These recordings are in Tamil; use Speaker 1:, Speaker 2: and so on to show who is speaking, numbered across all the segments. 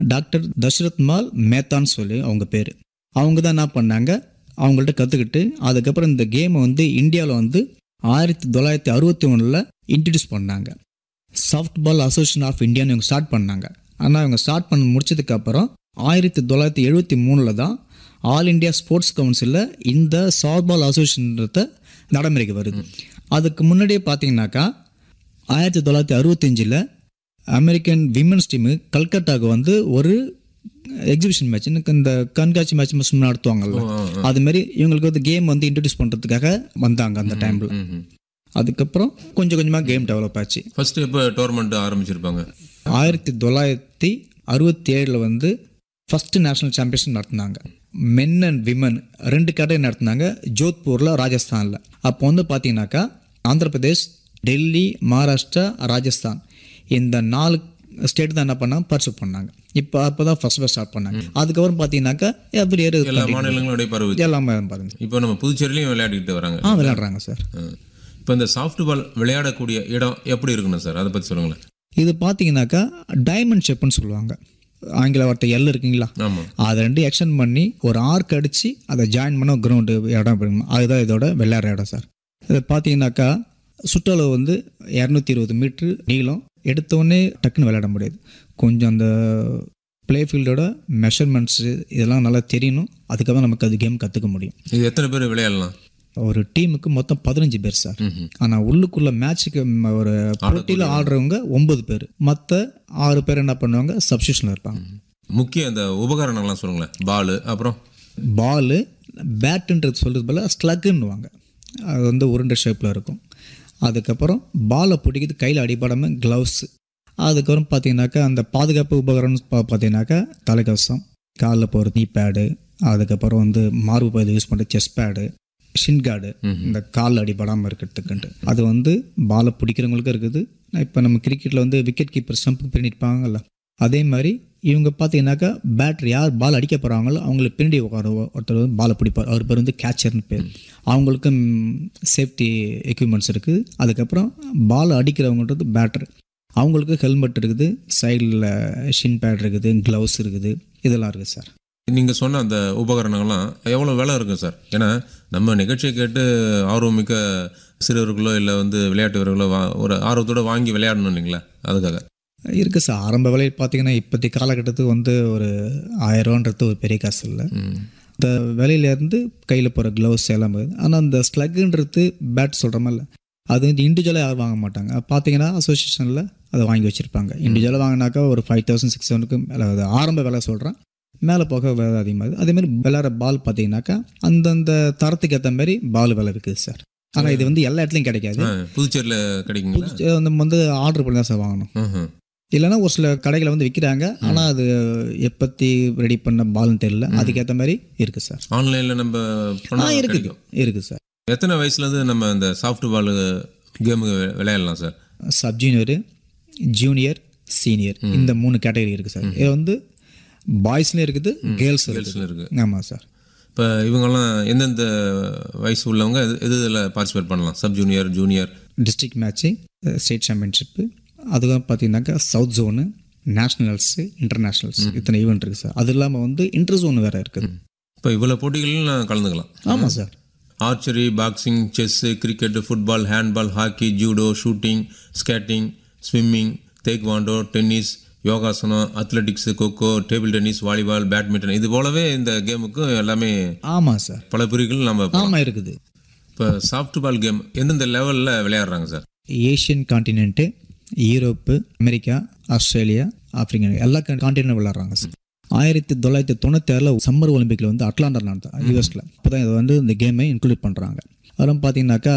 Speaker 1: டாக்டர் தஷ்ரத் மால் மேத்தான்னு சொல்லி அவங்க பேர் அவங்க தான் என்ன பண்ணாங்க அவங்கள்ட்ட கற்றுக்கிட்டு அதுக்கப்புறம் இந்த கேமை வந்து இந்தியாவில் வந்து ஆயிரத்தி தொள்ளாயிரத்தி அறுபத்தி ஒன்றில் இன்ட்ரடியூஸ் பண்ணாங்க சாஃப்ட் பால் அசோசியேஷன் ஆஃப் இந்தியான்னு இவங்க ஸ்டார்ட் பண்ணாங்க ஆனால் இவங்க ஸ்டார்ட் பண்ண முடிச்சதுக்கப்புறம் ஆயிரத்தி தொள்ளாயிரத்தி எழுபத்தி மூணில் தான் ஆல் இந்தியா ஸ்போர்ட்ஸ் கவுன்சிலில் இந்த சாஃப்ட் பால் அசோசியேஷன்றத நடைமுறைக்கு வருது அதுக்கு முன்னாடியே பார்த்தீங்கன்னாக்கா ஆயிரத்தி தொள்ளாயிரத்தி அறுபத்தஞ்சில் அமெரிக்கன் விமன்ஸ் டீமு கல்கட்டாவுக்கு வந்து ஒரு எக்ஸிபிஷன் மேட்ச் இந்த கண்காட்சி மேட்ச் சும்மா நடத்துவாங்கல்ல அது மாதிரி இவங்களுக்கு வந்து கேம் வந்து இன்ட்ரடியூஸ் பண்ணுறதுக்காக வந்தாங்க அந்த டைமில் அதுக்கப்புறம் கொஞ்சம் கொஞ்சமாக கேம் டெவலப் ஆச்சு
Speaker 2: ஃபர்ஸ்ட் எப்போ டோர்னமெண்ட் ஆரம்பிச்சிருப்பாங்க
Speaker 1: ஆயிரத்தி தொள்ளாயிரத்தி அறுபத்தி ஏழில் வந்து ஃபஸ்ட்டு நேஷனல் சாம்பியன்ஷிப் நடத்தினாங்க மென் அண்ட் விமன் ரெண்டு கடை நடத்தினாங்க ஜோத்பூரில் ராஜஸ்தானில் அப்போ வந்து பார்த்தீங்கன்னாக்கா ஆந்திர பிரதேஷ் டெல்லி மகாராஷ்டிரா ராஜஸ்தான் இந்த நாலு ஸ்டேட் தான் என்ன பண்ணாங்க பர்சூட் பண்ணாங்க இப்போ அப்போ தான் ஃபர்ஸ்ட் ஃபர்ஸ்ட் ஸ்டார்ட் பண்ணாங்க அதுக்கப்புறம் பார்த்தீங்கன்னாக்கா எவ்ரி இயர்
Speaker 2: எல்லா மாநிலங்களுடைய பரவுச்சு
Speaker 1: எல்லாமே பாருங்க
Speaker 2: இப்போ நம்ம புதுச்சேரியிலையும் விளையாடிக்கிட்டு வராங்க
Speaker 1: ஆ விளையாடுறாங்க சார்
Speaker 2: இப்போ இந்த சாஃப்ட் பால் விளையாடக்கூடிய இடம் எப்படி இருக்கணும் சார் அதை பற்றி சொல்லுங்களேன்
Speaker 1: இது பார்த்தீங்கன்னாக்கா டைமண்ட் ஷேப்னு சொல்லுவாங்க ஆங்கில வார்த்தை எல் இருக்குங்களா
Speaker 2: ஆமாம்
Speaker 1: அதை ரெண்டு எக்ஸ்டெண்ட் பண்ணி ஒரு ஆர்க் அடித்து அதை ஜாயின் பண்ண கிரவுண்டு இடம் இருக்கணும் அதுதான் இதோட விளையாடுற இடம் சார் இது பார்த்தீங்கன்னாக்கா சுற்றளவு வந்து இரநூத்தி இருபது மீட்ரு நீளம் எடுத்தோடனே டக்குன்னு விளையாட முடியாது கொஞ்சம் அந்த ப்ளே ஃபீல்டோட மெஷர்மெண்ட்ஸு இதெல்லாம் நல்லா தெரியணும் அதுக்கப்புறம் நமக்கு அது கேம் கற்றுக்க முடியும்
Speaker 2: இது எத்தனை பேர் விளையாடலாம்
Speaker 1: ஒரு டீமுக்கு மொத்தம் பதினஞ்சு பேர் சார் ஆனால் உள்ளுக்குள்ள மேட்ச்சுக்கு ஒரு போட்டியில் ஆடுறவங்க ஒன்பது பேர் மற்ற ஆறு பேர் என்ன பண்ணுவாங்க சப்ஸ்டியூஷனில் இருப்பாங்க
Speaker 2: முக்கிய அந்த உபகரணங்கள்லாம் சொல்லுங்களேன் பால் அப்புறம்
Speaker 1: பாலு பேட்டுன்றது சொல்கிறது போல் ஸ்லக்குன்னுவாங்க அது வந்து உருண்டை ஷேப்பில் இருக்கும் அதுக்கப்புறம் பாலை பிடிக்கிறது கையில் அடிபடாமல் க்ளவுஸு அதுக்கப்புறம் பார்த்தீங்கன்னாக்கா அந்த பாதுகாப்பு உபகரணம் பா பார்த்தீங்கன்னாக்கா தலைக்கவசம் காலில் போகிற நீ பேடு அதுக்கப்புறம் வந்து மார்பு பகுதி யூஸ் பண்ணுற செஸ் பேடு ஷின் கார்டு இந்த காலில் அடிபடாமல் இருக்கிறதுக்குன்ட்டு அது வந்து பாலை பிடிக்கிறவங்களுக்கும் இருக்குது இப்போ நம்ம கிரிக்கெட்டில் வந்து விக்கெட் கீப்பர் ஸ்டம்ப் பின்னிருப்பாங்கல்ல அதே மாதிரி இவங்க பார்த்தீங்கன்னாக்கா பேட்டர் யார் பால் அடிக்க போகிறாங்களோ அவங்களுக்கு பின்னாடி உட்கார ஒருத்தர் வந்து பாலை பிடிப்பார் அவர் பேர் வந்து கேச்சர்னு பேர் அவங்களுக்கும் சேஃப்டி எக்யூப்மெண்ட்ஸ் இருக்குது அதுக்கப்புறம் பால் அடிக்கிறவங்கன்றது பேட்டர் அவங்களுக்கு ஹெல்மெட் இருக்குது சைடில் ஷின் பேட் இருக்குது க்ளவுஸ் இருக்குது இதெல்லாம் இருக்குது சார்
Speaker 2: நீங்கள் சொன்ன அந்த உபகரணங்கள்லாம் எவ்வளோ விலை இருக்கும் சார் ஏன்னா நம்ம நிகழ்ச்சியை கேட்டு ஆர்வமிக்க சிறுவர்களோ இல்லை வந்து விளையாட்டு வீரர்களோ வா ஒரு ஆர்வத்தோடு வாங்கி விளையாடணும் இல்லைங்களா அதுக்காக
Speaker 1: இருக்குது சார் ஆரம்ப விலை பார்த்தீங்கன்னா இப்போத்தி காலகட்டத்துக்கு வந்து ஒரு ஆயிரரூவான்றது ஒரு பெரிய காசு இல்லை இந்த விலையிலேருந்து கையில் போகிற க்ளவுஸ் எல்லாம் ஆனால் அந்த ஸ்லக்குன்றது பேட் சொல்கிற மாதிரி அது வந்து இண்டிவிஜுவலாக யாரும் வாங்க மாட்டாங்க பார்த்தீங்கன்னா அசோசியேஷனில் அதை வாங்கி வச்சுருப்பாங்க இண்டிவிஜுவலாக வாங்கினாக்கா ஒரு ஃபைவ் தௌசண்ட் சிக்ஸ் தௌசண்ட்க்கு மேலே அது ஆரம்ப விலை சொல்கிறேன் மேலே போக விலை அதிகமாகுது அதேமாதிரி விளையாடுற பால் பார்த்தீங்கன்னாக்கா அந்தந்த தரத்துக்கு ஏற்ற மாதிரி பால் விலை இருக்குது சார் ஆனால் இது வந்து எல்லா இடத்துலையும் கிடைக்காது
Speaker 2: ஆ, புதுச்சேரியில் கிடைக்குங்களா
Speaker 1: புதுச்சே- நம்ம வந்து ஆர்டர் பண்ணி தான் சார் வாங்கணும்
Speaker 2: ம்ஹும்.
Speaker 1: இல்லைன்னா ஒரு சில கடைகளை வந்து விற்கிறாங்க ஆனால் அது எப்பத்தி ரெடி பண்ண பால்னு தெரியல அதுக்கேற்ற மாதிரி இருக்குது சார்
Speaker 2: ஆன்லைனில் நம்ம
Speaker 1: ஆ
Speaker 2: பண்ணால்
Speaker 1: இருக்குது
Speaker 2: கிடைக்கும்
Speaker 1: இருக்குது சார்
Speaker 2: எத்தனை வயசுலேருந்து நம்ம இந்த சாஃப்ட் பால் கேமுக்கு விளையாடலாம் sir
Speaker 1: sub junior junior senior இந்த மூணு கேட்டகரி இருக்குது சார் இது வந்து பாய்ஸ்லேயும் இருக்குது கேர்ள்ஸ் இருக்குது
Speaker 2: கேர்ள்ஸில் இருக்குது
Speaker 1: ஆமாம் சார்
Speaker 2: இப்போ இவங்கெல்லாம் எந்தெந்த வயசு உள்ளவங்க எது எது இதில் பார்ட்டிசிபேட் பண்ணலாம் sub junior junior
Speaker 1: district match state championship அதுவும் பார்த்தீங்கன்னாக்கா சவுத் ஜோனு நேஷ்னல்ஸு இன்டர்நேஷ்னல்ஸ் இத்தனை ஈவெண்ட் இருக்குது சார் அது இல்லாமல் வந்து இன்டர் ஜோன் வேறு இருக்குது
Speaker 2: இப்போ இவ்வளோ போட்டிகளில் நான் கலந்துக்கலாம்
Speaker 1: ஆமாம் sir
Speaker 2: archery boxing chess cricket football handball hockey judo shooting skating swimming taekwondo tennis யோகாசனம் athletics kho-kho table tennis volleyball badminton இது போலவே இந்த கேமுக்கும் எல்லாமே
Speaker 1: ஆமாம் சார்
Speaker 2: பல பிரிவுகள் நம்ம
Speaker 1: ஆமாம் இருக்குது
Speaker 2: இப்போ சாஃப்ட் பால் கேம் எந்தெந்த லெவலில் விளையாடுறாங்க sir
Speaker 1: Asian continent Europe America Australia Africa எல்லா காண்டினென்ட் விளையாடுறாங்க சார் ஆயிரத்தி தொள்ளாயிரத்தி தொண்ணூற்றி ஆறில் சம்மர் ஒலிம்பிக்கில் வந்து அட்லாண்டா நடந்தா யூஎஸில் அப்போ தான் இதை வந்து இந்த கேமை இன்க்ளூட் பண்ணுறாங்க அதெல்லாம் பார்த்தீங்கன்னாக்கா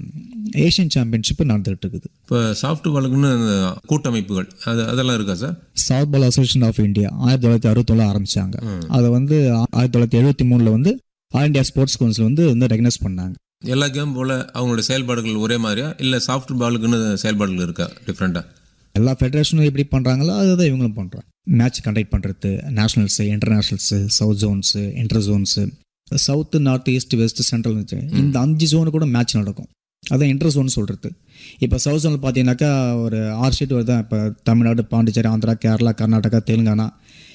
Speaker 1: ஏஷியன் சாம்பியன்ஷிப்பு நடந்துகிட்டு இருக்குது
Speaker 2: இப்போ சாஃப்ட் பாலுக்குன்னு அந்த கூட்டமைப்புகள் அது அதெல்லாம் இருக்கா sir
Speaker 1: softball association of India ஆயிரத்தி தொள்ளாயிரத்தி அறுபத்தொன்னு ஆரம்பிச்சாங்க அதை வந்து ஆயிரத்தி தொள்ளாயிரத்தி எழுபத்தி மூணில் வந்து ஆல் இந்தியா ஸ்போர்ட்ஸ் கவுன்சில் வந்து வந்து ரெகனைஸ் பண்ணாங்க
Speaker 2: எல்லா கேம் போல் அவங்களோட செயல்பாடுகள் ஒரே மாதிரியா இல்லை சாஃப்ட் பாலுக்குன்னு செயல்பாடுகள் இருக்கா டிஃப்ரெண்ட்டாக
Speaker 1: எல்லா ஃபெடரேஷனும் எப்படி பண்ணுறாங்களோ அதுதான் இவங்களும் பண்ணுறாங்க மேட்ச் கண்டக்ட் பண்ணுறது nationals internationals south zones inter zones south north east west central இந்த அஞ்சு ஜோனு கூட மேட்ச் நடக்கும் அதான் இன்ட்ரெஸ்ட் ஒன்று சொல்கிறது இப்போ சவுத் ஜோனில் பார்த்தீங்கன்னாக்கா ஒரு ஆறு ஸ்டேட் வருது இப்போ தமிழ்நாடு பாண்டிச்சேரி ஆந்திரா கேரளா கர்நாடகா தெலுங்கானா